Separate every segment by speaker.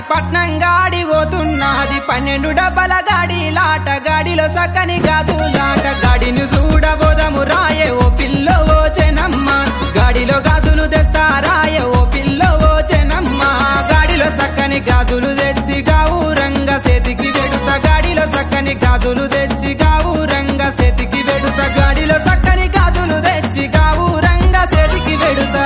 Speaker 1: పట్నం గాడి పోతున్నది పన్నెండు డబ్బల గాడి లాట గాడిలో చక్కని గాజులాట గాడిని చూడబోదము రాయే ఓ పిల్ల ఓ చెనమ్మ గాడిలో గాజులు తెస్తారాయే ఓ పిల్ల ఓ చెనమ్మ గాడిలో చక్కని గాజులు తెచ్చి గావురంగ చేతికి వెడుత గాడిలో చక్కని గాజులు తెచ్చి గావురంగ చేతికి వెడుత గాడిలో చక్కని గాజులు తెచ్చి గావురంగ చేతికి వెడుతా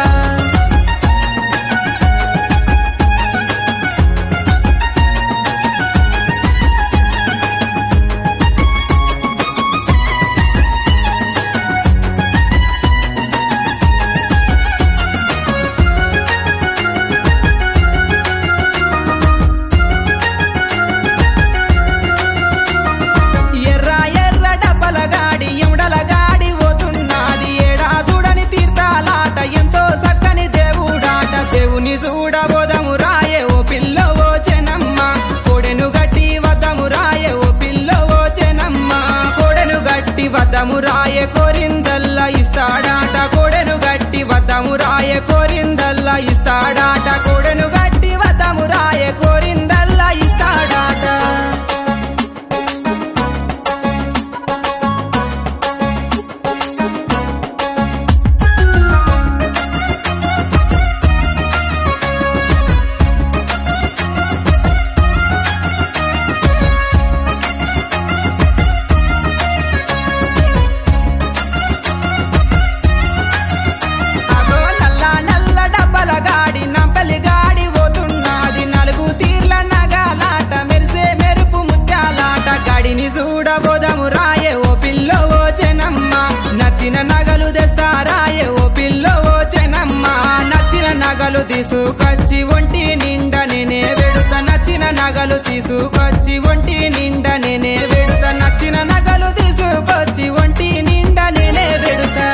Speaker 1: ఎర్ర ఎర్ర డబ్బల గాడి ఎముడల గాడి పోతున్నది ఏడా చూడని తీర్థాలాట ఎంతో చక్కని దేవుడాట దేవుని చూడబోదము రాయే ఓ పిల్ల ఓ చెనమ్మ కోడెను గట్టి వద్దము రాయే ఓ పిల్ల ఓ చెనమ్మ కోడెను గట్టి వద్దము రాయే కోరిందల్లా ఇస్తాడాట కోడెను గట్టి వద్దము రాయే కోరిందల్లా ఇస్తాడాట కోడెను గట్టి వద్దము రాయే కోరిందల్లా ఇస్తాడాట అగో నల్ల నల్ల డబ్బల గాడి నంపలి గాడి పోతున్నది నలుగు తీర్ల నగాలాట మెరిసే మెరుపు ముత్యాలాట గాడిని చూడబోదము రాయే ఓ పిల్ల ఓ చెనమ్మ నచ్చిన నగలు తెస్తారాయే ఓ పిల్ల ఓ చెనమ్మ నచ్చిన నగలు తీసుకొచ్చి ఒంటి నిండా నేనే వెడుత నచ్చిన నగలు తీసుకొచ్చి ఒంటి నిండా నేనే వెడుత నచ్చిన నగలు తీసుకొచ్చి ఒంటి నిండా నేనే వెడుతా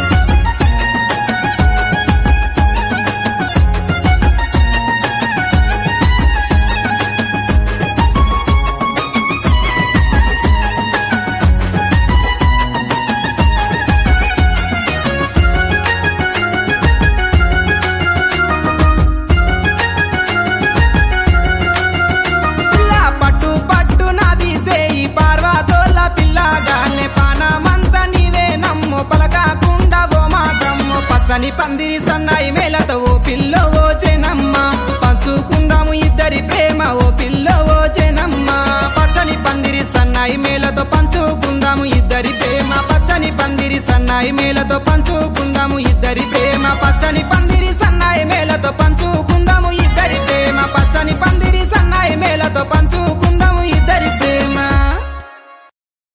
Speaker 1: పిల్ల పట్టు పట్టు నాది సేయి పార్వతోళ్ళ పిల్లగానే పానమంత నీవే నమ్ము పలకాకుండా ఓ మాటమ్ము పచ్చని పందిరి సన్నాయి మేలతో ఓ పిల్ల ఓ చెనమ్మ పంచుకుందాము ఇద్దరి ప్రేమ ఓ పిల్ల ఓ చెనమ్మ పచ్చని పందిరి సన్నాయి మేలతో పంచుకుందాము ఇద్దరి ప్రేమ పచ్చని పందిరి సన్నాయి మేలతో పంచుకుందాము ఇద్దరి ప్రేమ పచ్చని పందిరి